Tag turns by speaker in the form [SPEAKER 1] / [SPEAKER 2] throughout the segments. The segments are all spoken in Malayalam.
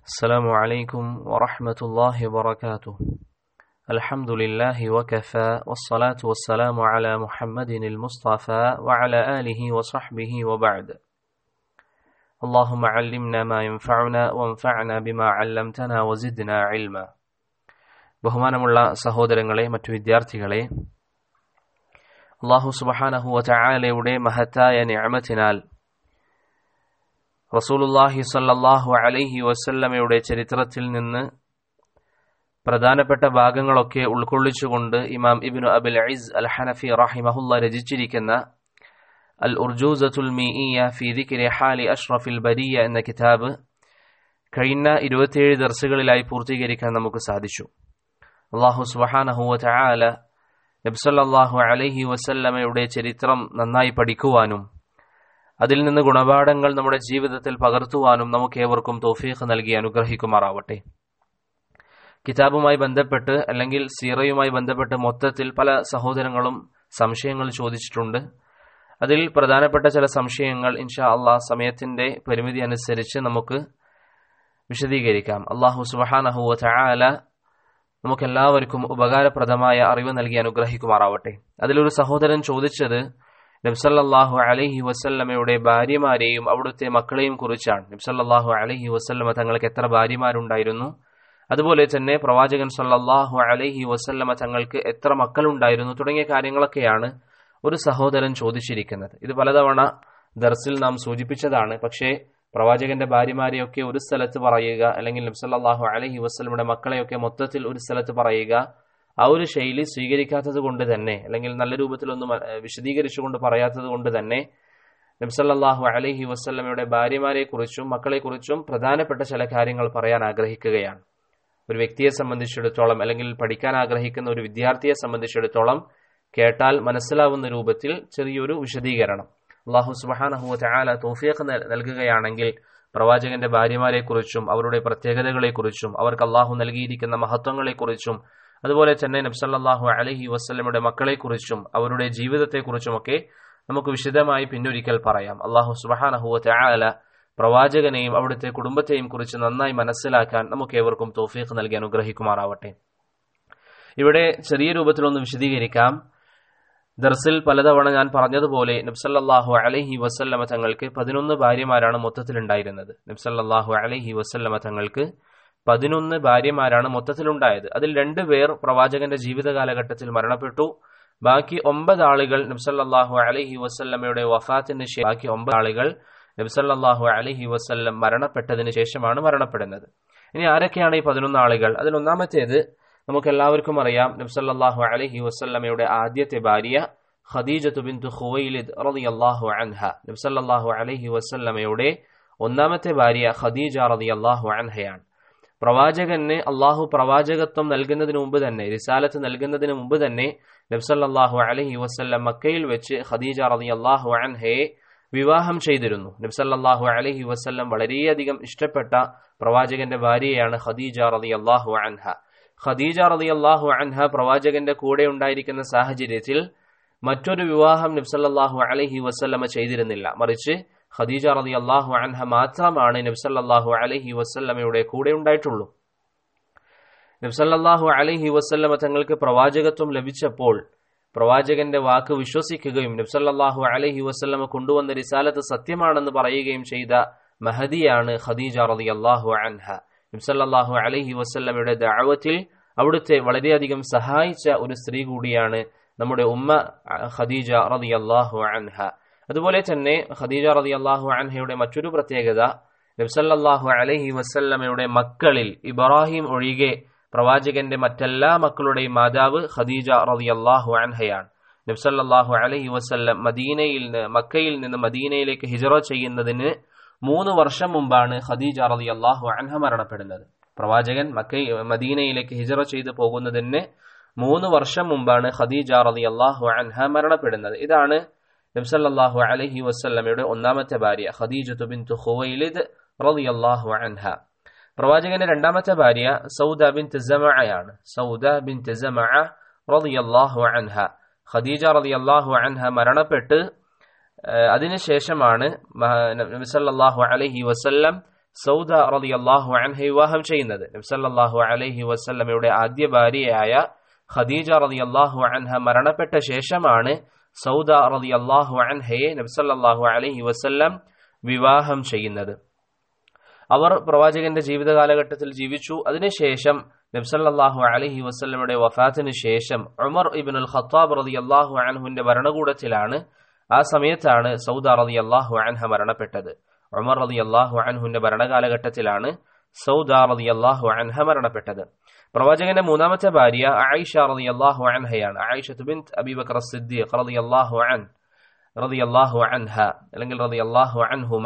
[SPEAKER 1] السلام عليكم ورحمة الله وبركاته الحمد لله وكفى والصلاة والسلام على محمد المصطفى وعلى آله وصحبه وبعد اللهم علمنا ما ينفعنا وانفعنا بما علمتنا وزدنا علما ബഹുമാനമുള്ള സഹോദരങ്ങളെ മറ്റു വിദ്യാർത്ഥികളെ അള്ളാഹു സുബഹാനഹുവ ചായാലയുടെ മഹത്തായ നിയമത്തിനാൽ റസൂലുല്ലാഹി സല്ലാഹു അലൈഹി വസല്ലമയുടെ ചരിത്രത്തിൽ നിന്ന് പ്രധാനപ്പെട്ട ഭാഗങ്ങളൊക്കെ ഉൾക്കൊള്ളിച്ചുകൊണ്ട് ഇമാം ഇബിനു അബുൽ അയിസ് അൽ ഹനഫി റഹിമഹുല്ല രചിച്ചിരിക്കുന്ന അൽ ഉർജൂസത്തുൽ മീഇയ ഫി ദിക്രി ഹാലി അഷ്റഫിൽ ബരിയ എന്ന കിതാബ് കഴിഞ്ഞ ഇരുപത്തിയേഴ് ദർസുകളിലായി പൂർത്തീകരിക്കാൻ നമുക്ക് സാധിച്ചു അള്ളാഹു സുബഹാനഹുവ ചായാല നബ്സല്ലാഹു അലൈഹി വസല്ലമയുടെ ചരിത്രം നന്നായി പഠിക്കുവാനും അതിൽ നിന്ന് ഗുണപാഠങ്ങൾ നമ്മുടെ ജീവിതത്തിൽ പകർത്തുവാനും നമുക്ക് ഏവർക്കും തോഫീഖ് നൽകി അനുഗ്രഹിക്കുമാറാവട്ടെ കിതാബുമായി ബന്ധപ്പെട്ട് അല്ലെങ്കിൽ സീറയുമായി ബന്ധപ്പെട്ട് മൊത്തത്തിൽ പല സഹോദരങ്ങളും സംശയങ്ങൾ ചോദിച്ചിട്ടുണ്ട് അതിൽ പ്രധാനപ്പെട്ട ചില സംശയങ്ങൾ ഇൻഷാ അള്ളാഹ് സമയത്തിന്റെ പരിമിതി അനുസരിച്ച് നമുക്ക് വിശദീകരിക്കാം അള്ളാഹു സുബഹാനഹുവ ചായാല നമുക്കെല്ലാവർക്കും ഉപകാരപ്രദമായ അറിവ് നൽകി അനുഗ്രഹിക്കുമാറാവട്ടെ അതിലൊരു സഹോദരൻ ചോദിച്ചത് നബ്സല്ലാഹു അലഹി വസല്ലമയുടെ ഭാര്യമാരെയും അവിടുത്തെ മക്കളെയും കുറിച്ചാണ് നബ്സല്ലാഹു അലഹി വസല്ലമ തങ്ങൾക്ക് എത്ര ഭാര്യമാരുണ്ടായിരുന്നു അതുപോലെ തന്നെ പ്രവാചകൻ സല്ലാഹു അലഹി വസല്ലമ തങ്ങൾക്ക് എത്ര മക്കളുണ്ടായിരുന്നു തുടങ്ങിയ കാര്യങ്ങളൊക്കെയാണ് ഒരു സഹോദരൻ ചോദിച്ചിരിക്കുന്നത് ഇത് പലതവണ ദർസിൽ നാം സൂചിപ്പിച്ചതാണ് പക്ഷേ പ്രവാചകന്റെ ഭാര്യമാരെയൊക്കെ ഒരു സ്ഥലത്ത് പറയുക അല്ലെങ്കിൽ നബ്സല്ലാഹു അലഹി വസ്ലമിയുടെ മക്കളെയൊക്കെ മൊത്തത്തിൽ ഒരു സ്ഥലത്ത് പറയുക ആ ഒരു ശൈലി സ്വീകരിക്കാത്തത് കൊണ്ട് തന്നെ അല്ലെങ്കിൽ നല്ല രൂപത്തിലൊന്നും വിശദീകരിച്ചുകൊണ്ട് പറയാത്തത് കൊണ്ട് തന്നെ നബ്സല്ലാഹു അലഹി വസ്ലമയുടെ ഭാര്യമാരെ കുറിച്ചും മക്കളെക്കുറിച്ചും പ്രധാനപ്പെട്ട ചില കാര്യങ്ങൾ പറയാൻ ആഗ്രഹിക്കുകയാണ് ഒരു വ്യക്തിയെ സംബന്ധിച്ചിടത്തോളം അല്ലെങ്കിൽ പഠിക്കാൻ ആഗ്രഹിക്കുന്ന ഒരു വിദ്യാർത്ഥിയെ സംബന്ധിച്ചിടത്തോളം കേട്ടാൽ മനസ്സിലാവുന്ന രൂപത്തിൽ ചെറിയൊരു വിശദീകരണം അള്ളാഹു സുബാനഹുവ ചായാല തോഫിയൊക്കെ നൽകുകയാണെങ്കിൽ പ്രവാചകന്റെ ഭാര്യമാരെക്കുറിച്ചും അവരുടെ പ്രത്യേകതകളെക്കുറിച്ചും അവർക്ക് അള്ളാഹു നൽകിയിരിക്കുന്ന മഹത്വങ്ങളെക്കുറിച്ചും അതുപോലെ തന്നെ നബ്സല്ലാഹു അലഹി വസ്ലമയുടെ മക്കളെക്കുറിച്ചും അവരുടെ ജീവിതത്തെക്കുറിച്ചുമൊക്കെ നമുക്ക് വിശദമായി പിന്നൊരിക്കൽ പറയാം അള്ളാഹു സുബാനഹുവ ചായാല പ്രവാചകനെയും അവിടുത്തെ കുടുംബത്തെയും കുറിച്ച് നന്നായി മനസ്സിലാക്കാൻ നമുക്ക് ഏവർക്കും തോഫീഖ് നൽകി അനുഗ്രഹിക്കുമാറാവട്ടെ ഇവിടെ ചെറിയ രൂപത്തിലൊന്ന് വിശദീകരിക്കാം ദർസിൽ പലതവണ ഞാൻ പറഞ്ഞതുപോലെ നബ്സല്ലാഹു അലഹി വസല്ലമ തങ്ങൾക്ക് പതിനൊന്ന് ഭാര്യമാരാണ് മൊത്തത്തിലുണ്ടായിരുന്നത് നബ്സല്ലാഹു അലഹി വസല്ലമ തങ്ങൾക്ക് പതിനൊന്ന് ഭാര്യമാരാണ് മൊത്തത്തിലുണ്ടായത് അതിൽ രണ്ടു പേർ പ്രവാചകന്റെ ജീവിത കാലഘട്ടത്തിൽ മരണപ്പെട്ടു ബാക്കി ഒമ്പത് ആളുകൾ നബ്സല്ലാഹു അലഹി വസല്ലമയുടെ വഫാത്തിന് ശേഷം ബാക്കി ഒമ്പത് ആളുകൾ നബ്സല്ലാഹു അലഹി വസല്ലം മരണപ്പെട്ടതിന് ശേഷമാണ് മരണപ്പെടുന്നത് ഇനി ആരൊക്കെയാണ് ഈ പതിനൊന്ന് ആളുകൾ അതിൽ ഒന്നാമത്തേത് നമുക്ക് എല്ലാവർക്കും അറിയാം നബ്സല്ലാഹു അലഹി വസ്ല്ലമയുടെ ആദ്യത്തെ ഭാര്യ ഖദീജത്തു ബിന്ദു ഖുവൈലിദ് റളിയല്ലാഹു അൻഹ നബ്സല്ലാഹു അലഹി വസ്ല്ലമയുടെ ഒന്നാമത്തെ ഭാര്യ ഖദീജ റളിയല്ലാഹു അൻഹയാണ് പ്രവാചകന് അള്ളാഹു പ്രവാചകത്വം നൽകുന്നതിന് മുമ്പ് തന്നെ റിസാലത്ത് നൽകുന്നതിന് മുമ്പ് തന്നെ നബ്സല്ലാഹു അലഹി വസ്ല്ലം മക്കയിൽ വെച്ച് ഖദീജ റളിയല്ലാഹു അൻഹയെ വിവാഹം ചെയ്തിരുന്നു നബ്സല്ലാഹു അലഹി വസ്ല്ലം വളരെയധികം ഇഷ്ടപ്പെട്ട പ്രവാചകന്റെ ഭാര്യയാണ് ഖദീജ റളിയല്ലാഹു അൻഹ ഖദീജ റളിയല്ലാഹു അൻഹ പ്രവാചകന്റെ കൂടെ ഉണ്ടായിരിക്കുന്ന സാഹചര്യത്തിൽ മറ്റൊരു വിവാഹം നബ്സല്ലാഹു അലഹി വസ്ല്ലമ ചെയ്തിരുന്നില്ല മറിച്ച് ഖദീജ റളിയല്ലാഹു അൻഹ മാത്രമാണ് നബ്സല്ലാഹു അലഹി വസ്ല്ലമയുടെ കൂടെ ഉണ്ടായിട്ടുള്ളൂ നബ്സല്ലാഹു അലഹി വസ്ല്ലമ തങ്ങൾക്ക് പ്രവാചകത്വം ലഭിച്ചപ്പോൾ പ്രവാചകന്റെ വാക്ക് വിശ്വസിക്കുകയും നബ്സല്ലാഹു അലഹി വസ്ല്ലമ കൊണ്ടുവന്ന റിസാലത്ത് സത്യമാണെന്ന് പറയുകയും ചെയ്ത മഹദിയാണ് ഖദീജ റളിയല്ലാഹു അൻഹ നബ്സല്ലാഹു അലഹി വസ്ല്ലമയുടെ ദാവത്തിൽ അവിടുത്തെ വളരെയധികം സഹായിച്ച ഒരു സ്ത്രീ കൂടിയാണ് നമ്മുടെ ഉമ്മ ഖദീജ റതി അള്ളാഹു അൻഹ അതുപോലെ തന്നെ ഖദീജ റതി അള്ളാഹു അൻഹയുടെ മറ്റൊരു പ്രത്യേകത നബ്സല്ലാഹു അലഹി വസ്ല്ലമയുടെ മക്കളിൽ ഇബ്രാഹിം ഒഴികെ പ്രവാചകന്റെ മറ്റെല്ലാ മക്കളുടെയും മാതാവ് ഖദീജ റതി അള്ളാഹു അൻഹയാണ് നബ്സല്ലാഹു അലഹി വസ്ല്ലം മദീനയിൽ മക്കയിൽ നിന്ന് മദീനയിലേക്ക് ഹിജറ ചെയ്യുന്നതിന് മൂന്ന് വർഷം മുമ്പാണ് ഖദീജ റതി അള്ളാഹു അൻഹ മരണപ്പെടുന്നത് പ്രവാചകൻ മക്ക മദീനയിലേക്ക് ഹിജറ ചെയ്തു പോകുന്നതിന് മൂന്ന് വർഷം മുമ്പാണ് ഖദീജ റതി അള്ളാഹു അൻഹ മരണപ്പെടുന്നത് ഇതാണ് നബ്സല്ലാഹു അലഹി വസ്ല്ലമയുടെ ഒന്നാമത്തെ ഭാര്യ ഖദീജ ബിൻ ഖുവൈലിദ് റതി അള്ളാഹു അൻഹ പ്രവാചകന്റെ രണ്ടാമത്തെ ഭാര്യ സൗദ ബിൻ ആണ് സൗദ ബിൻ റതി അള്ളാഹു അൻഹ ഖദീജ റതി അള്ളാഹു അൻഹ മരണപ്പെട്ട് അതിനുശേഷമാണ് നബിസല്ലാഹു അലഹി വസല്ലം സൗദ റളിയല്ലാഹു അൻഹ വിവാഹം ചെയ്യുന്നത് നബ്സല്ലാഹു അലൈഹി വസല്ലമയുടെ ആദ്യ ഭാര്യയായ ഖദീജ റളിയല്ലാഹു അൻഹ മരണപ്പെട്ട ശേഷമാണ് സൗദ റളിയല്ലാഹു അൻഹയെ നബ്സല്ലാഹു അലൈഹി വസല്ലം വിവാഹം ചെയ്യുന്നത് അവർ പ്രവാചകന്റെ ജീവിത കാലഘട്ടത്തിൽ ജീവിച്ചു അതിനുശേഷം നബ്സല്ലാഹു അലഹി വസ്ലമയുടെ വഫാത്തിന് ശേഷം ഉമർ ഇബിൻ അൽ ഖത്താബ് റതി അള്ളാഹു അൻഹുവിന്റെ ഭരണകൂടത്തിലാണ് ആ സമയത്താണ് സൗദ റതി അള്ളാഹു അൻഹ മരണപ്പെട്ടത് ഉമർ റതി അള്ളാഹു അൻഹുവിന്റെ ഭരണകാലഘട്ടത്തിലാണ് സൗദ റതി അള്ളാഹു അൻഹ മരണപ്പെട്ടത് പ്രവാചകന്റെ മൂന്നാമത്തെ ഭാര്യ ആയിഷ റതി അള്ളാഹു അൻഹയാണ് ആയിഷ ബിൻത് അബീബക്കർ സിദ്ദീഖ് റതി അള്ളാഹു അൻ റതി അള്ളാഹു അൻഹ അല്ലെങ്കിൽ റതി അള്ളാഹു അൻഹുമ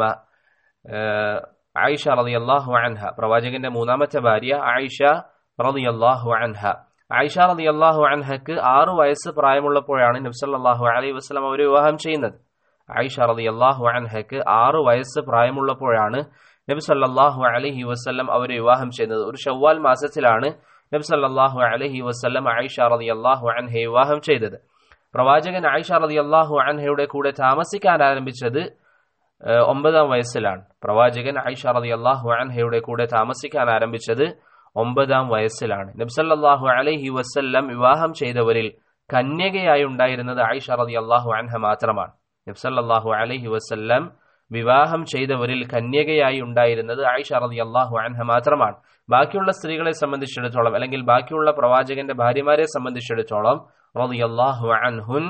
[SPEAKER 1] ആയിഷ റളിയല്ലാഹു അൻഹ പ്രവാചകന്റെ മൂന്നാമത്തെ ഭാര്യ ആയിഷ റളിയല്ലാഹു അൻഹ ആയിഷ റളിയല്ലാഹു അൻഹക്ക് ആറു വയസ്സ് പ്രായമുള്ളപ്പോഴാണ് നബ്സല്ലാഹു അലൈഹി വസ്ലം അവർ വിവാഹം ചെയ്യുന്നത് ആയിഷ റളിയല്ലാഹു അൻഹക്ക് ആറു വയസ്സ് പ്രായമുള്ളപ്പോഴാണ് നബി സല്ലല്ലാഹു അലൈഹി വസ്ലം അവർ വിവാഹം ചെയ്യുന്നത് ഒരു ഷവ്വാൽ മാസത്തിലാണ് നബി സല്ലല്ലാഹു അലൈഹി വസ്ലം ആയിഷ റളിയല്ലാഹു അൻഹയെ വിവാഹം ചെയ്തത് പ്രവാചകൻ ആയിഷ റളിയല്ലാഹു അൻഹയുടെ കൂടെ താമസിക്കാൻ ആരംഭിച്ചത് ഒമ്പതാം വയസ്സിലാണ് പ്രവാചകൻ ഐഷ റതി അള്ളാഹു അൻഹയുടെ കൂടെ താമസിക്കാൻ ആരംഭിച്ചത് ഒമ്പതാം വയസ്സിലാണ് നബ്സല്ലാഹു അലൈഹി വസ്ല്ലം വിവാഹം ചെയ്തവരിൽ കന്യകയായി ഉണ്ടായിരുന്നത് ഐഷ റതി അള്ളാഹു അൻഹ മാത്രമാണ് നബ്സല്ലാഹു അലൈഹി വസ്ല്ലം വിവാഹം ചെയ്തവരിൽ കന്യകയായി ഉണ്ടായിരുന്നത് ഐഷ റതി അള്ളാഹു അൻഹ മാത്രമാണ് ബാക്കിയുള്ള സ്ത്രീകളെ സംബന്ധിച്ചിടത്തോളം അല്ലെങ്കിൽ ബാക്കിയുള്ള പ്രവാചകന്റെ ഭാര്യമാരെ സംബന്ധിച്ചിടത്തോളം റതി അള്ളാഹു അൻഹുൻ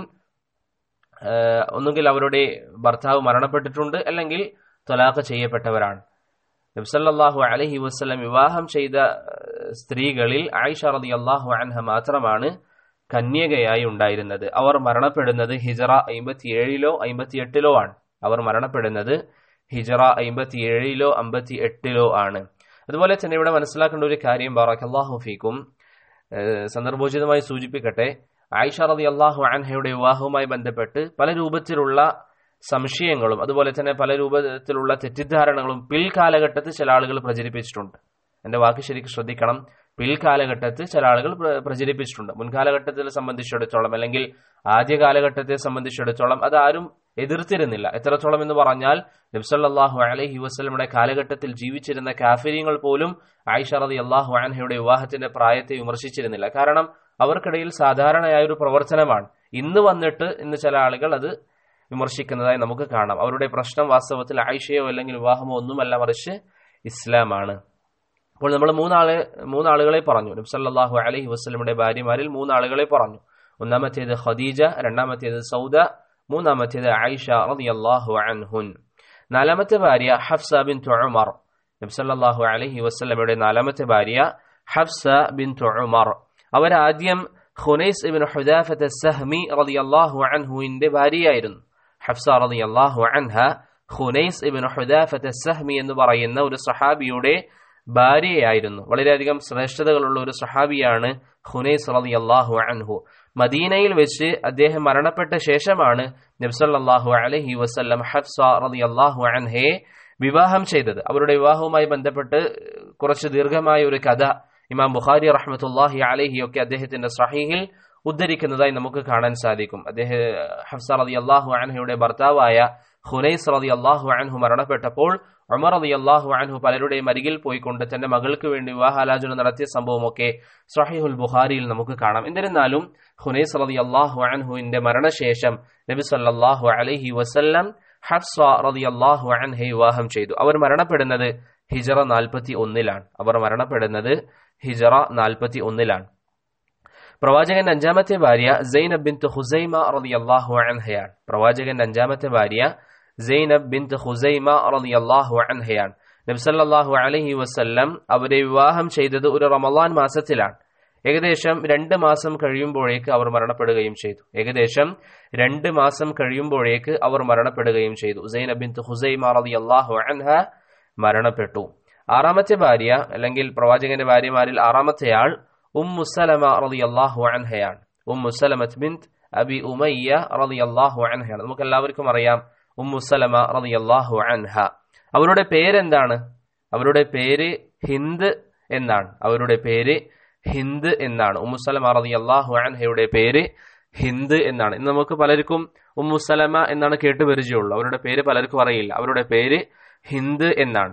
[SPEAKER 1] ഒന്നുകിൽ അവരുടെ ഭർത്താവ് മരണപ്പെട്ടിട്ടുണ്ട് അല്ലെങ്കിൽ തൊലാഖ് ചെയ്യപ്പെട്ടവരാണ് നബ്സല്ലാഹു അലഹി വസ്ലം വിവാഹം ചെയ്ത സ്ത്രീകളിൽ ആയിഷ റതി അള്ളാഹു അൻഹ മാത്രമാണ് കന്യകയായി ഉണ്ടായിരുന്നത് അവർ മരണപ്പെടുന്നത് ഹിജറ അമ്പത്തിയേഴിലോ അമ്പത്തിയെട്ടിലോ ആണ് അവർ മരണപ്പെടുന്നത് ഹിജറ അമ്പത്തിയേഴിലോ അമ്പത്തി എട്ടിലോ ആണ് അതുപോലെ തന്നെ ഇവിടെ മനസ്സിലാക്കേണ്ട ഒരു കാര്യം ബാറക്കല്ലാഹു ഫീക്കും സന്ദർഭോചിതമായി സൂചിപ്പിക്കട്ടെ ആയിഷ റതി അള്ളാഹു അൻഹയുടെ വിവാഹവുമായി ബന്ധപ്പെട്ട് പല രൂപത്തിലുള്ള സംശയങ്ങളും അതുപോലെ തന്നെ പല രൂപത്തിലുള്ള തെറ്റിദ്ധാരണകളും പിൽക്കാലഘട്ടത്തിൽ ചില ആളുകൾ പ്രചരിപ്പിച്ചിട്ടുണ്ട് എന്റെ വാക്ക് ശരിക്കും ശ്രദ്ധിക്കണം പിൽക്കാലഘട്ടത്തിൽ ചില ആളുകൾ പ്രചരിപ്പിച്ചിട്ടുണ്ട് മുൻകാലഘട്ടത്തെ സംബന്ധിച്ചിടത്തോളം അല്ലെങ്കിൽ ആദ്യ കാലഘട്ടത്തെ സംബന്ധിച്ചിടത്തോളം അത് ആരും എതിർത്തിരുന്നില്ല എത്രത്തോളം എന്ന് പറഞ്ഞാൽ നബ്സല്ലാഹു അലഹി വസ്ലമിയുടെ കാലഘട്ടത്തിൽ ജീവിച്ചിരുന്ന കാഫര്യങ്ങൾ പോലും ആയിഷ റതി അള്ളാഹു അൻഹയുടെ വിവാഹത്തിന്റെ പ്രായത്തെ വിമർശിച്ചിരുന്നില്ല കാരണം അവർക്കിടയിൽ സാധാരണയായ ഒരു പ്രവർത്തനമാണ് ഇന്ന് വന്നിട്ട് ഇന്ന് ചില ആളുകൾ അത് വിമർശിക്കുന്നതായി നമുക്ക് കാണാം അവരുടെ പ്രശ്നം വാസ്തവത്തിൽ ആയിഷയോ അല്ലെങ്കിൽ വിവാഹമോ ഒന്നുമല്ല മറിച്ച് ഇസ്ലാമാണ് അപ്പോൾ നമ്മൾ മൂന്നാളെ മൂന്നാളുകളെ പറഞ്ഞു നബ്സല്ലാഹു അലഹി വസ്ലമിയുടെ ഭാര്യമാരിൽ മൂന്നാളുകളെ പറഞ്ഞു ഒന്നാമത്തേത് ഖദീജ രണ്ടാമത്തേത് സൗദ മൂന്നാമത്തേത് ആയിഷ റളിയല്ലാഹു അൻഹുൻ നാലാമത്തെ ഭാര്യ ഹഫ്സ ബിൻ ഉമർ നബ്സല്ലാഹു അലഹി വസ്ലമയുടെ നാലാമത്തെ ഭാര്യ ഹഫ്സ ബിൻ ഉമർ അവരാദ്യം ഖുനൈസ് ഇബിൻ ഹുദാഫത്ത് സഹ്മി റളിയല്ലാഹു അൻഹുവിന്റെ ഭാര്യയായിരുന്നു ഹഫ്സ റളിയല്ലാഹു അൻഹ ഖുനൈസ് ഇബിൻ ഹുദാഫത്ത് സഹ്മി എന്ന് പറയുന്ന ഒരു സഹാബിയുടെ ഭാര്യയായിരുന്നു വളരെയധികം ശ്രേഷ്ഠതകളുള്ള ഒരു സഹാബിയാണ് ഖുനൈസ് റളിയല്ലാഹു അൻഹു മദീനയിൽ വെച്ച് അദ്ദേഹം മരണപ്പെട്ട ശേഷമാണ് നബ്സല്ലാഹു അലഹി വസല്ലം ഹഫ്സ റളിയല്ലാഹു അൻഹയെ വിവാഹം ചെയ്തത് അവരുടെ വിവാഹവുമായി ബന്ധപ്പെട്ട് കുറച്ച് ദീർഘമായ ഒരു കഥ ഇമാം ബുഖാരി റഹ്മത്തുല്ലാഹി അലഹി ഒക്കെ അദ്ദേഹത്തിന്റെ സഹീഹിൽ ഉദ്ധരിക്കുന്നതായി നമുക്ക് കാണാൻ സാധിക്കും അദ്ദേഹം ഹഫ്സ റതി അള്ളാഹു അൻഹയുടെ ഭർത്താവായ ഹുനൈസ് റതി അള്ളാഹു അൻഹു മരണപ്പെട്ടപ്പോൾ ഉമർ റതി അള്ളാഹു അൻഹു പലരുടെയും അരികിൽ പോയിക്കൊണ്ട് തന്റെ മകൾക്ക് വേണ്ടി വിവാഹാലോചന നടത്തിയ സംഭവമൊക്കെ സഹീഹുൽ ബുഖാരിയിൽ നമുക്ക് കാണാം എന്നിരുന്നാലും ഹുനൈസ് റതി അള്ളാഹു അൻഹുവിന്റെ മരണശേഷം നബി സല്ലാഹു അലഹി വസല്ലം ഹഫ്സ റതി അള്ളാഹു അൻഹെ വിവാഹം ചെയ്തു അവർ മരണപ്പെടുന്നത് ഹിജറ നാൽപ്പത്തി ഒന്നിലാണ് അവർ മരണപ്പെടുന്നത് ഹിജറ നാൽപ്പത്തി ഒന്നിലാണ് പ്രവാചകന്റെ അഞ്ചാമത്തെ ഭാര്യ സൈനബ് ബിൻ ഹുസൈമ റളിയല്ലാഹു അൻഹയാണ് പ്രവാചകന്റെ അഞ്ചാമത്തെ ഭാര്യ സൈനബ് ബിൻ ഹുസൈമ റളിയല്ലാഹു അൻഹയാണ് നബി സല്ലല്ലാഹു അലൈഹി വസല്ലം അവരെ വിവാഹം ചെയ്തത് ഒരു റമളാൻ മാസത്തിലാണ് ഏകദേശം രണ്ട് മാസം കഴിയുമ്പോഴേക്ക് അവർ മരണപ്പെടുകയും ചെയ്തു ഏകദേശം രണ്ട് മാസം കഴിയുമ്പോഴേക്ക് അവർ മരണപ്പെടുകയും ചെയ്തു സൈനബ് ബിൻ ഹുസൈമ റളിയല്ലാഹു അൻഹ മരണപ്പെട്ടു ആറാമത്തെ ഭാര്യ അല്ലെങ്കിൽ പ്രവാചകന്റെ ഭാര്യമാരിൽ ആറാമത്തെയാൾ ഉം മുസലമ റളിയല്ലാഹു അൻഹയാണ് ഉം മുസലമത്ത് ബിന്ത് അബി ഉമയ്യ റളിയല്ലാഹു അൻഹയാണ് നമുക്ക് എല്ലാവർക്കും അറിയാം ഉം മുസലമ റളിയല്ലാഹു അൻഹ അവരുടെ പേരെന്താണ് അവരുടെ പേര് ഹിന്ദ് എന്നാണ് അവരുടെ പേര് ഹിന്ദ് എന്നാണ് ഉമ്മുസലമ റളിയല്ലാഹു അൻഹയുടെ പേര് ഹിന്ദ് എന്നാണ് ഇന്ന് നമുക്ക് പലർക്കും ഉമ്മുസലമ എന്നാണ് കേട്ട് പരിചയമുള്ളൂ അവരുടെ പേര് പലർക്കും അറിയില്ല അവരുടെ പേര് ഹിന്ദ് എന്നാണ്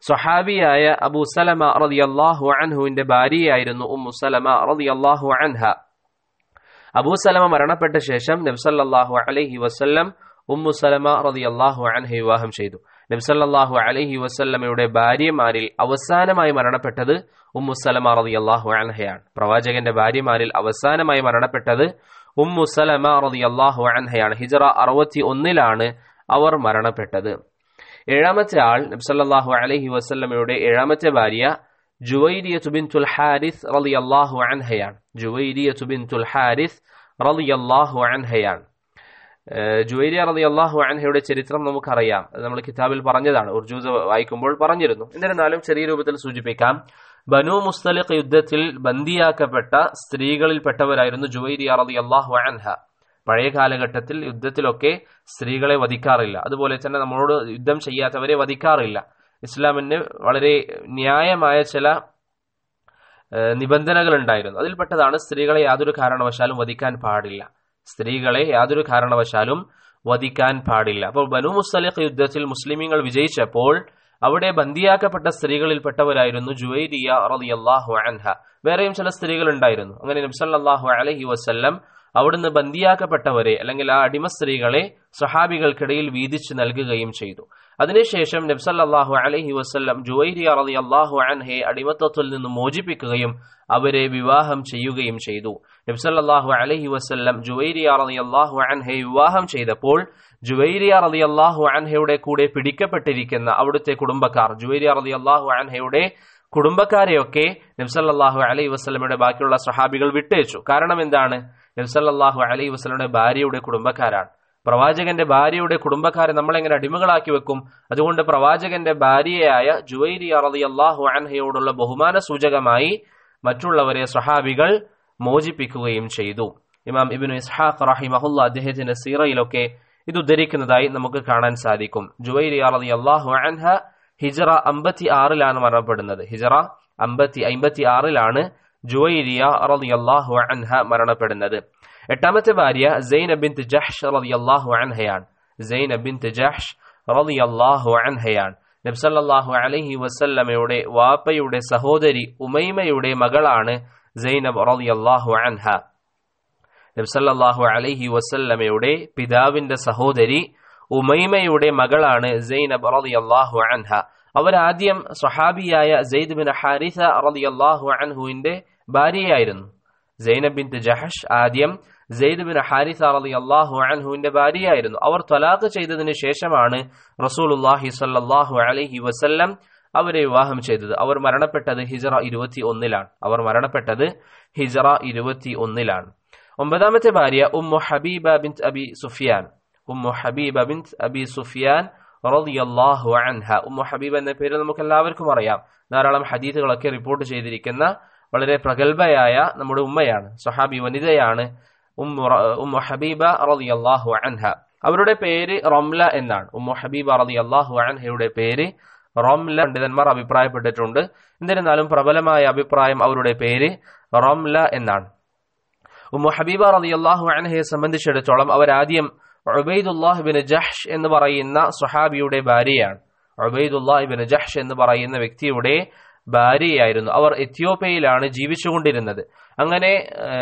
[SPEAKER 1] സ്വഹാബിയായ അബൂ സലമ റളിയല്ലാഹു അൻഹുവിന്റെ ഭാര്യയായിരുന്നു ഉമ്മു സലമ റളിയല്ലാഹു അൻഹ അബൂ സലമ മരണപ്പെട്ട ശേഷം നബ്സല്ലാഹു അലൈഹി വസല്ലം ഉമ്മു സലമ റളിയല്ലാഹു അൻഹ വിവാഹം ചെയ്തു നബ്സല്ലാഹു അലൈഹി വസല്ലമയുടെ ഭാര്യമാരിൽ അവസാനമായി മരണപ്പെട്ടത് ഉമ്മു സലമ റളിയല്ലാഹു അൻഹയാണ് പ്രവാചകന്റെ ഭാര്യമാരിൽ അവസാനമായി മരണപ്പെട്ടത് ഉമ്മു സലമ റളിയല്ലാഹു അൻഹയാണ് ഹിജറ അറുപത്തി ഒന്നിലാണ് അവർ മരണപ്പെട്ടത് ഏഴാമത്തെ ആൾ നബ്സല്ലാഹു അലൈഹി വസല്ലമയുടെ ഏഴാമത്തെ ഭാര്യ ജുവൈരിയത്തു ബിൻതുൽ ഹാരിസ് റളിയല്ലാഹു അൻഹയാണ് ജുവൈരിയത്തു ബിൻതുൽ ഹാരിസ് റളിയല്ലാഹു അൻഹയാണ് ജുവൈരിയ റളിയല്ലാഹു അൻഹയുടെ ചരിത്രം നമുക്കറിയാം അത് നമ്മൾ കിതാബിൽ പറഞ്ഞതാണ് ഉർജൂസ് വായിക്കുമ്പോൾ പറഞ്ഞിരുന്നു എന്നിരുന്നാലും ചെറിയ രൂപത്തിൽ സൂചിപ്പിക്കാം ബനു മുസ്തലിഖ് യുദ്ധത്തിൽ ബന്ദിയാക്കപ്പെട്ട സ്ത്രീകളിൽപ്പെട്ടവരായിരുന്നു ജുവൈരിയ റളിയല്ലാഹു അൻഹ പഴയ കാലഘട്ടത്തിൽ യുദ്ധത്തിലൊക്കെ സ്ത്രീകളെ വധിക്കാറില്ല അതുപോലെ തന്നെ നമ്മളോട് യുദ്ധം ചെയ്യാത്തവരെ വധിക്കാറില്ല ഇസ്ലാമിന് വളരെ ന്യായമായ ചില നിബന്ധനകൾ ഉണ്ടായിരുന്നു അതിൽപ്പെട്ടതാണ് സ്ത്രീകളെ യാതൊരു കാരണവശാലും വധിക്കാൻ പാടില്ല സ്ത്രീകളെ യാതൊരു കാരണവശാലും വധിക്കാൻ പാടില്ല അപ്പോൾ ബനു മുസ്തലിഖ് യുദ്ധത്തിൽ മുസ്ലിമീങ്ങൾ വിജയിച്ചപ്പോൾ അവിടെ ബന്ദിയാക്കപ്പെട്ട സ്ത്രീകളിൽപ്പെട്ടവരായിരുന്നു ജുവൈരിയ റളിയല്ലാഹു അൻഹ വേറെയും ചില സ്ത്രീകൾ ഉണ്ടായിരുന്നു അങ്ങനെ നബ്സല്ലാഹു അലഹി വസ്ല്ലം അവിടുന്ന് ബന്ദിയാക്കപ്പെട്ടവരെ അല്ലെങ്കിൽ ആ അടിമ സ്ത്രീകളെ സഹാബികൾക്കിടയിൽ വീതിച്ചു നൽകുകയും ചെയ്തു അതിനുശേഷം നബ്സല്ലാഹു അലഹി വസ്ല്ലം ജുവൈരിയ റതി അള്ളാഹു അൻഹയെ അടിമത്വത്തിൽ നിന്ന് മോചിപ്പിക്കുകയും അവരെ വിവാഹം ചെയ്യുകയും ചെയ്തു നബ്സല്ലാഹു അലഹി വസ്ല്ലം ജുവൈരിയ റതി അള്ളാഹു അൻഹയെ വിവാഹം ചെയ്തപ്പോൾ ജുവൈരിയ റതി അള്ളാഹു അൻഹയുടെ കൂടെ പിടിക്കപ്പെട്ടിരിക്കുന്ന അവിടുത്തെ കുടുംബക്കാർ ജുവൈരിയ റതി അള്ളാഹു അൻഹയുടെ കുടുംബക്കാരെയൊക്കെ നബ്സല്ലാഹു അലൈഹി വസ്ലമയുടെ ബാക്കിയുള്ള സഹാബികൾ വിട്ടേച്ചു കാരണം എന്താണ് നബ്സല്ലാഹു അലൈഹി വസ്ലമയുടെ ഭാര്യയുടെ കുടുംബക്കാരാണ് പ്രവാചകന്റെ ഭാര്യയുടെ കുടുംബക്കാരെ നമ്മളെങ്ങനെ അടിമകളാക്കി വെക്കും അതുകൊണ്ട് പ്രവാചകന്റെ ഭാര്യയായ ജുവൈരി അറതി അള്ളാഹു അൻഹയോടുള്ള ബഹുമാന സൂചകമായി മറ്റുള്ളവരെ സഹാബികൾ മോചിപ്പിക്കുകയും ചെയ്തു ഇമാം ഇബിനു ഇസ്ഹാഖ് റഹിമഹുല്ല അദ്ദേഹത്തിന്റെ സീറയിലൊക്കെ ഇത് ഉദ്ധരിക്കുന്നതായി നമുക്ക് കാണാൻ സാധിക്കും ജുവൈരി അറതി അള്ളാഹു അൻഹ ഹിജറ അമ്പത്തി ആറിലാണ് മരണപ്പെടുന്നത് ഹിജറ അമ്പത്തി അമ്പത്തി ആറിലാണ് ജുവൈരിയ റളിയല്ലാഹു അൻഹ മരണപ്പെടുന്നത് എട്ടാമത്തെ ഭാര്യ സൈനബ് ബിൻത് ജഹ്ഷ് റളിയല്ലാഹു അൻഹയാണ് സൈനബ് ബിൻത് ജഹ്ഷ് റളിയല്ലാഹു അൻഹയാണ് നബ്സല്ലാഹു അലൈഹി വസല്ലമയുടെ വാപ്പയുടെ സഹോദരി ഉമൈമയുടെ മകളാണ് സൈനബ് റളിയല്ലാഹു അൻഹ നബ്സല്ലാഹു അലൈഹി വസല്ലമയുടെ പിതാവിന്റെ സഹോദരി ഉമൈമയുടെ മകളാണ് സൈനബ് റളിയല്ലാഹു അൻഹ അവരാദ്യം സ്വഹാബിയായ സെയ്ദ് ബിൻ ഹാരിസ റളിയല്ലാഹു അൻഹുവിന്റെ ഭാര്യയായിരുന്നു സൈനബ് ബിൻ ജഹഷ് ആദ്യം സെയ്ദ് ബിൻ ഹാരിസ റളിയല്ലാഹു അൻഹുവിന്റെ ഭാര്യയായിരുന്നു അവർ ത്വലാഖ് ചെയ്തതിനു ശേഷമാണ് റസൂലുള്ളാഹി സ്വല്ലല്ലാഹു അലൈഹി വസല്ലം അവരെ വിവാഹം ചെയ്തത് അവർ മരണപ്പെട്ടത് ഹിജറ ഇരുപത്തി ഒന്നിലാണ് അവർ മരണപ്പെട്ടത് ഹിജറ ഇരുപത്തി ഒന്നിലാണ് ഒമ്പതാമത്തെ ഭാര്യ Ummu Habiba bin Abi Sufyan Ummu Habiba bin Abi Sufyan റളിയല്ലാഹു അൻഹ ഉമ്മു ഹബീബ എന്ന പേര് നമുക്ക് എല്ലാവർക്കും അറിയാം ധാരാളം ഹദീസുകളൊക്കെ റിപ്പോർട്ട് ചെയ്തിരിക്കുന്ന വളരെ പ്രഗത്ഭയായ നമ്മുടെ ഉമ്മയാണ് സഹാബി വനിതയാണ് ഉമ്മു ഹബീബ റളിയല്ലാഹു അൻഹ അവരുടെ പേര് റംല എന്നാണ് ഉമ്മു ഹബീബ റളിയല്ലാഹു അൻഹയുടെ പേര് റംല പണ്ഡിതന്മാർ അഭിപ്രായപ്പെട്ടിട്ടുണ്ട് എന്നിരുന്നാലും പ്രബലമായ അഭിപ്രായം അവരുടെ പേര് റംല എന്നാണ് ഉമ്മു ഹബീബ റളിയല്ലാഹു അൻഹയെ സംബന്ധിച്ചിടത്തോളം അവരാദ്യം ഉബൈദുല്ലാഹിബിൻ ജഹ്ഷ് എന്ന് പറയുന്ന സുഹാബിയുടെ ഭാര്യയാണ് ഉബൈദുല്ലാഹിബിൻ ജഹ്ഷ് എന്ന് പറയുന്ന വ്യക്തിയുടെ ഭാര്യയായിരുന്നു അവർ എത്യോപ്യയിലാണ് ജീവിച്ചുകൊണ്ടിരുന്നത് അങ്ങനെ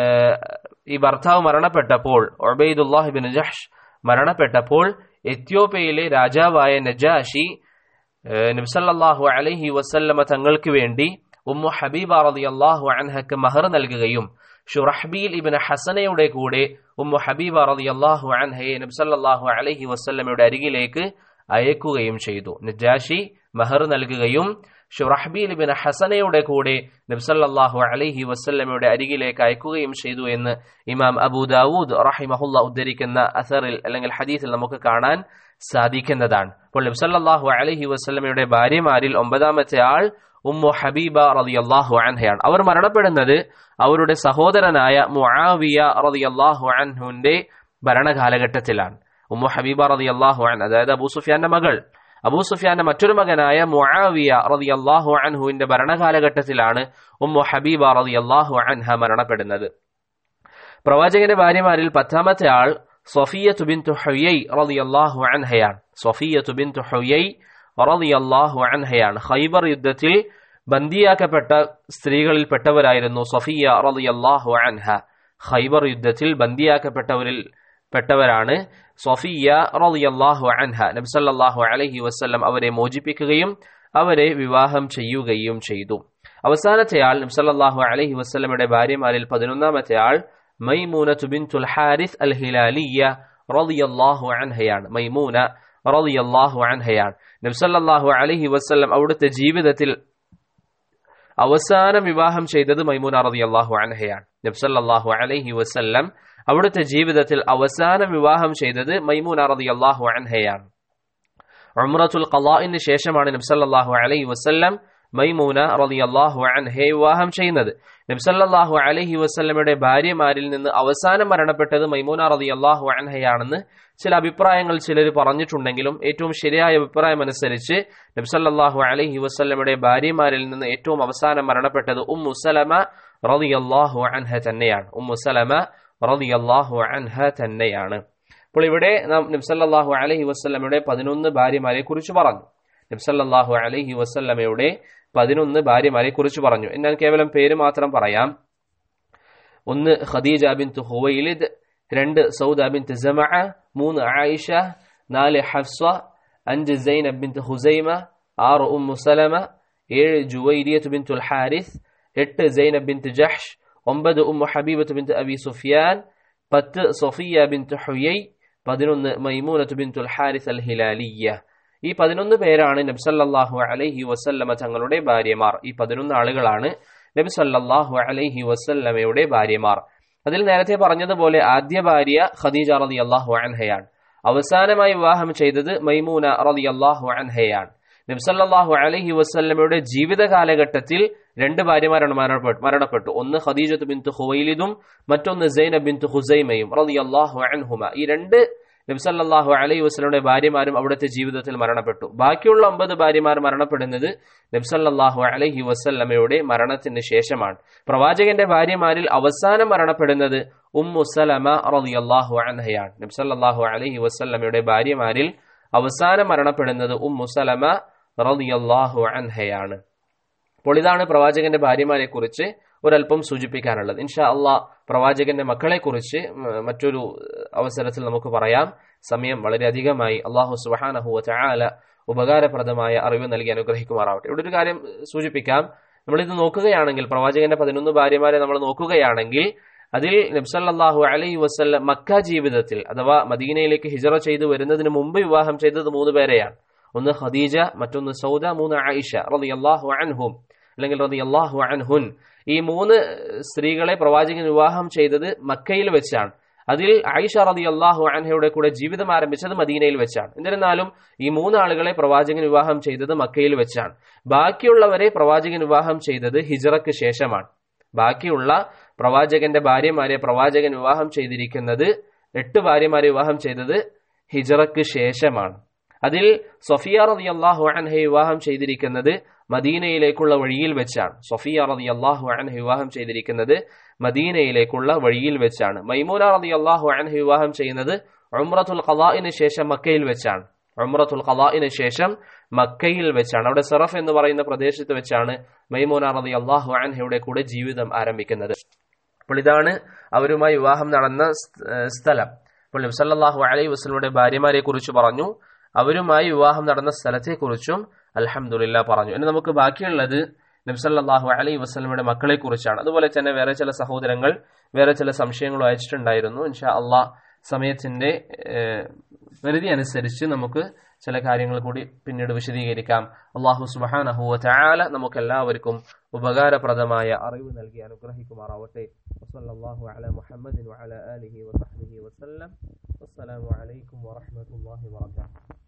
[SPEAKER 1] ഈ ഭർത്താവ് മരണപ്പെട്ടപ്പോൾ ഒബൈദുല്ലാഹിബിൻ ജഹ്ഷ് മരണപ്പെട്ടപ്പോൾ എത്യോപ്യയിലെ രാജാവായ നജാഷി നബ്സല്ലാഹു അലഹി വസല്ലമ തങ്ങൾക്ക് വേണ്ടി ഉമ്മു ഹബീബ റളിയല്ലാഹു അൻഹക്ക് മഹർ നൽകുകയും ഷുറഹ്ബീൽ ഇബിൻ ഹസനയുടെ കൂടെ ഉമ്മു ഹബീബ റളിയല്ലാഹു അൻഹയെ നബ്സല്ലാഹു അലഹി വസല്ലമയുടെ അരികിലേക്ക് അയക്കുകയും ചെയ്തു നജാഷി മഹർ നൽകുകയും ഷുറഹ്ബീൽ ബിൻ ഹസനയുടെ കൂടെ നബ്സല്ലാഹു അലൈഹി വസ്ല്ലമയുടെ അരികിലേക്ക് അയക്കുകയും ചെയ്തു എന്ന് ഇമാം അബൂ ദാവൂദ് റഹിമഹുല്ല ഉദ്ധരിക്കുന്ന അസറിൽ അല്ലെങ്കിൽ ഹദീസിൽ നമുക്ക് കാണാൻ സാധിക്കുന്നതാണ് അപ്പോൾ നബ്സല്ലാഹു അലൈഹി വസ്ല്ലമയുടെ ഭാര്യമാരിൽ ഒമ്പതാമത്തെ ആൾ ഉമ്മു ഹബീബ റളിയല്ലാഹു അൻഹയാണ് അവർ മരണപ്പെടുന്നത് അവരുടെ സഹോദരനായ മുആവിയ റളിയല്ലാഹു അൻഹുവിന്റെ ഭരണകാലഘട്ടത്തിലാണ് ഉമ്മു ഹബീബ റളിയല്ലാഹു അൻ അതായത് അബൂ സുഫിയാന്റെ മകൾ അബൂ സുഫിയാന്റെ മറ്റൊരു മകനായ മുആവിയ റളിയല്ലാഹു അൻഹുവിന്റെ ഭരണകാലഘട്ടത്തിലാണ് ഉമ്മു ഹബീബ റളിയല്ലാഹു അൻഹ മരണപ്പെടുന്നത് പ്രവാചകന്റെ ഭാര്യമാരിൽ പത്താമത്തെ ആൾ സൊഫിയത്തു ബിൻതു ഹുയൈ റളിയല്ലാഹു അൻഹയാണ് സൊഫിയത്തു ബിൻതു ഹുയൈ റളിയല്ലാഹു അൻഹയാണ് ഖൈബർ യുദ്ധത്തിൽ ബന്ദിയാക്കപ്പെട്ട സ്ത്രീകളിൽ പെട്ടവരായിരുന്നു സഫിയ റളിയല്ലാഹു അൻഹ ഖൈബർ യുദ്ധത്തിൽ ബന്ദിയാക്കപ്പെട്ടവരിൽ പെട്ടവരാണ് സഫിയ റളിയല്ലാഹു അൻഹ നബ്സല്ലാഹു അലൈഹി വസല്ലം അവരെ മോചിപ്പിക്കുകയും അവരെ വിവാഹം ചെയ്യുകയും ചെയ്തു അവസാനത്തെ ആൾ നബ്സല്ലാഹു അലൈഹി വസ്ലമയുടെ ഭാര്യമാരിൽ പതിനൊന്നാമത്തെ ആൾ മൈമൂന ബിൻതുൽ ഹാരിസ് അൽ ഹിലാലിയ റളിയല്ലാഹു അൻഹയാണ് മൈമൂന റളിയല്ലാഹു അൻഹയാണ് നബ്സല്ലാഹു അലൈഹി വസ്ലം അവിടുത്തെ ജീവിതത്തിൽ അവസാനം വിവാഹം ചെയ്തത് മൈമൂന റളിയല്ലാഹു അൻഹയാണ് നബ്സല്ലാഹു അലൈഹി വസല്ലം അവിടുത്തെ ജീവിതത്തിൽ അവസാനം വിവാഹം ചെയ്തത് മൈമൂന റളിയല്ലാഹു അൻഹയാണ് ഉംറത്തുൽ ഖലാഇന് ശേഷമാണ് നബ്സല്ലാഹു അലൈഹി വസല്ലം മൈമൂന റളിയല്ലാഹു അൻഹയെ വിവാഹം ചെയ്യുന്നത് നബ്സല്ലാഹു അലൈഹി വസല്ലമയുടെ ഭാര്യമാരിൽ നിന്ന് അവസാനം മരണപ്പെട്ടത് മൈമൂന റളിയല്ലാഹു അൻഹയാണെന്ന് ചില അഭിപ്രായങ്ങൾ ചിലർ പറഞ്ഞിട്ടുണ്ടെങ്കിലും ഏറ്റവും ശരിയായ അഭിപ്രായം അനുസരിച്ച് നബ്സല്ലാഹു അലൈഹി വസല്ലമയുടെ ഭാര്യമാരിൽ നിന്ന് ഏറ്റവും അവസാനം മരണപ്പെട്ടത് ഉമ്മു സലമ റളിയല്ലാഹു അൻഹ തന്നെയാണ് ഉമ്മു സലമ റളിയല്ലാഹു അൻഹ തന്നെയാണ് അപ്പോൾ ഇവിടെ നാം നബ്സല്ലാഹു അലൈഹി വസ്ലമയുടെ പതിനൊന്ന് ഭാര്യമാരെ കുറിച്ച് പറഞ്ഞു നബ്സല്ലാഹു അലൈഹി വസ്ലമയുടെ പതിനൊന്ന് ഭാര്യമാരെ കുറിച്ച് പറഞ്ഞു എന്നാൽ കേവലം പേര് മാത്രം പറയാം ഒന്ന് ഖദീജ ബിൻ ഹുവൈലിദ് രണ്ട് സൗദ ബിൻ ജമ മൂന്ന് ആയിഷ നാല് ഹഫ്സ അഞ്ച് സൈനബ് ബിൻ ഹുസൈമ ആറ് ഉമ്മു സലമ ഏഴ് ജുവൈരിയത്ത് ബിൻ ഹാരിസ് എട്ട് സൈനബ് ബിൻ ജഹ്ഷ് ഒമ്പത് Ummu Habibath bin Abi Sufyan പത്ത് സൊഫിയ ബിൻ ഹുയൈ പതിനൊന്ന് Maimoonath bin Haris al Hilaliya ഈ പതിനൊന്ന് പേരാണ് നബ്സല്ലാഹു അലൈഹി വസല്ലമ തങ്ങളുടെ ഭാര്യമാർ ഈ പതിനൊന്ന് ആളുകളാണ് നബി സല്ലാഹു അലൈഹി വസല്ലമയുടെ ഭാര്യമാർ അതിൽ നേരത്തെ പറഞ്ഞതുപോലെ ആദ്യ ഭാര്യ ഖദീജ റതി അള്ളാഹു അൻഹയാണ് അവസാനമായി വിവാഹം ചെയ്തത് മൈമൂന റതി അള്ളാഹു അൻഹയാണ് നബ്സല്ലാഹു അലൈഹി വസ്ല്ലമയുടെ ജീവിത കാലഘട്ടത്തിൽ രണ്ട് ഭാര്യമാരാണ് മരണപ്പെട്ടു ഒന്ന് ഖദീജത്ത് ബിന്തു ഹുവൈലിദും മറ്റൊന്ന് സൈനബ് ബിന്തു ഹുസൈമയും റതി അള്ളാഹു അൻഹുമ ഈ രണ്ട് നബ്സല്ലാഹു അലൈഹി വസ്ലയുടെ ഭാര്യമാരും അവിടുത്തെ ജീവിതത്തിൽ മരണപ്പെട്ടു ബാക്കിയുള്ള ഒമ്പത് ഭാര്യമാർ മരണപ്പെടുന്നത് നബ്സല്ലാഹു അലൈഹി വസ്ല്ലമയുടെ മരണത്തിന് ശേഷമാണ് പ്രവാചകന്റെ ഭാര്യമാരിൽ അവസാനം മരണപ്പെടുന്നത് ഉമ്മു സലമ റളിയല്ലാഹു അൻഹയാണ് നബ്സല്ലാഹു അലൈഹി വസ്ല്ലമയുടെ ഭാര്യമാരിൽ അവസാനം മരണപ്പെടുന്നത് ഉമ്മു സലമ റളിയല്ലാഹു അൻഹയാണ് അപ്പോൾ ഇതാണ് പ്രവാചകന്റെ ഭാര്യമാരെ കുറിച്ച് ഒരല്പം സൂചിപ്പിക്കാനുള്ളത് ഇൻഷാ അള്ളാ പ്രവാചകന്റെ മക്കളെ കുറിച്ച് മറ്റൊരു അവസരത്തിൽ നമുക്ക് പറയാം സമയം വളരെയധികമായി അള്ളാഹു സുബാനഹുവ ചാല ഉപകാരപ്രദമായ അറിവ് നൽകി അനുഗ്രഹിക്കുമാറാവട്ടെ ഇവിടെ ഒരു കാര്യം സൂചിപ്പിക്കാം നമ്മളിത് നോക്കുകയാണെങ്കിൽ പ്രവാചകന്റെ പതിനൊന്ന് ഭാര്യമാരെ നമ്മൾ നോക്കുകയാണെങ്കിൽ അതിൽ നബ്സല്ലാഹു അലൈഹി വസ്ല്ല മക്ക ജീവിതത്തിൽ അഥവാ മദീനയിലേക്ക് ഹിജറ ചെയ്തു വരുന്നതിന് മുമ്പ് വിവാഹം ചെയ്തത് മൂന്ന് പേരെയാണ് ഒന്ന് ഖദീജ മറ്റൊന്ന് സൗദ മൂന്ന് ആയിഷ റതി അള്ളാഹു അൻഹും അല്ലെങ്കിൽ റതി അള്ളാഹു അൻഹുൻ ഈ മൂന്ന് സ്ത്രീകളെ പ്രവാചകൻ വിവാഹം ചെയ്തത് മക്കയിൽ വെച്ചാണ് അതിൽ ആയിഷ റതി അള്ളാഹു അൻഹയുടെ കൂടെ ജീവിതം ആരംഭിച്ചത് മദീനയിൽ വെച്ചാണ് എന്നിരുന്നാലും ഈ മൂന്നാളുകളെ പ്രവാചകൻ വിവാഹം ചെയ്തത് മക്കയിൽ വെച്ചാണ് ബാക്കിയുള്ളവരെ പ്രവാചകൻ വിവാഹം ചെയ്തത് ഹിജറക്ക് ശേഷമാണ് ബാക്കിയുള്ള പ്രവാചകന്റെ ഭാര്യമാരെ പ്രവാചകൻ വിവാഹം ചെയ്തിരിക്കുന്നത് എട്ട് ഭാര്യമാരെ വിവാഹം ചെയ്തത് ഹിജറക്ക് ശേഷമാണ് അതിൽ സൊഫിയ റതി അള്ളാഹു അൻഹെ വിവാഹം ചെയ്തിരിക്കുന്നത് മദീനയിലേക്കുള്ള വഴിയിൽ വെച്ചാണ് സൊഫിയ റതി അള്ളാഹു അൻഹ വിവാഹം ചെയ്തിരിക്കുന്നത് മദീനയിലേക്കുള്ള വഴിയിൽ വെച്ചാണ് മൈമൂന റതി അള്ളാഹു അൻഹ വിവാഹം ചെയ്യുന്നത് ഉംറത്തുൽ ഖലാഇന് ശേഷം മക്കയിൽ വെച്ചാണ് ഉംറത്തുൽ ഖലാഇന് ശേഷം മക്കയിൽ വെച്ചാണ് അവിടെ സറഫ് എന്ന് പറയുന്ന പ്രദേശത്ത് വെച്ചാണ് മൈമൂന റതി അള്ളാഹു അൻഹയുടെ കൂടെ ജീവിതം ആരംഭിക്കുന്നത് അപ്പോൾ ഇതാണ് അവരുമായി വിവാഹം നടന്ന സ്ഥലം അപ്പോൾ നബ്സല്ലാഹു അലൈഹി വസ്ലമുടെ ഭാര്യമാരെ കുറിച്ച് പറഞ്ഞു അവരുമായി വിവാഹം നടന്ന സ്ഥലത്തെക്കുറിച്ചും അലഹമുല്ല പറഞ്ഞു ഇനി നമുക്ക് ബാക്കിയുള്ളത് നബ്സല്ലാഹു അലൈ വസ്ലമയുടെ മക്കളെ കുറിച്ചാണ് അതുപോലെ തന്നെ വേറെ ചില സഹോദരങ്ങൾ വേറെ ചില സംശയങ്ങളും അയച്ചിട്ടുണ്ടായിരുന്നു ഇൻഷാ അള്ളാഹ് സമയത്തിന്റെ പരിധി അനുസരിച്ച് നമുക്ക് ചില കാര്യങ്ങൾ കൂടി പിന്നീട് വിശദീകരിക്കാം അള്ളാഹു സുബാനഹുവ ചാല നമുക്ക് എല്ലാവർക്കും ഉപകാരപ്രദമായ അറിവ് നൽകി അനുഗ്രഹിക്കുമാറാവട്ടെ വസല്ലല്ലാഹു അല മുഹമ്മദിൻ വഅല ആലിഹി വസഹ്ബിഹി വസല്ലം വസ്സലാമു അലൈക്കും വറഹ്മത്തുള്ളാഹി വബറകാതുഹു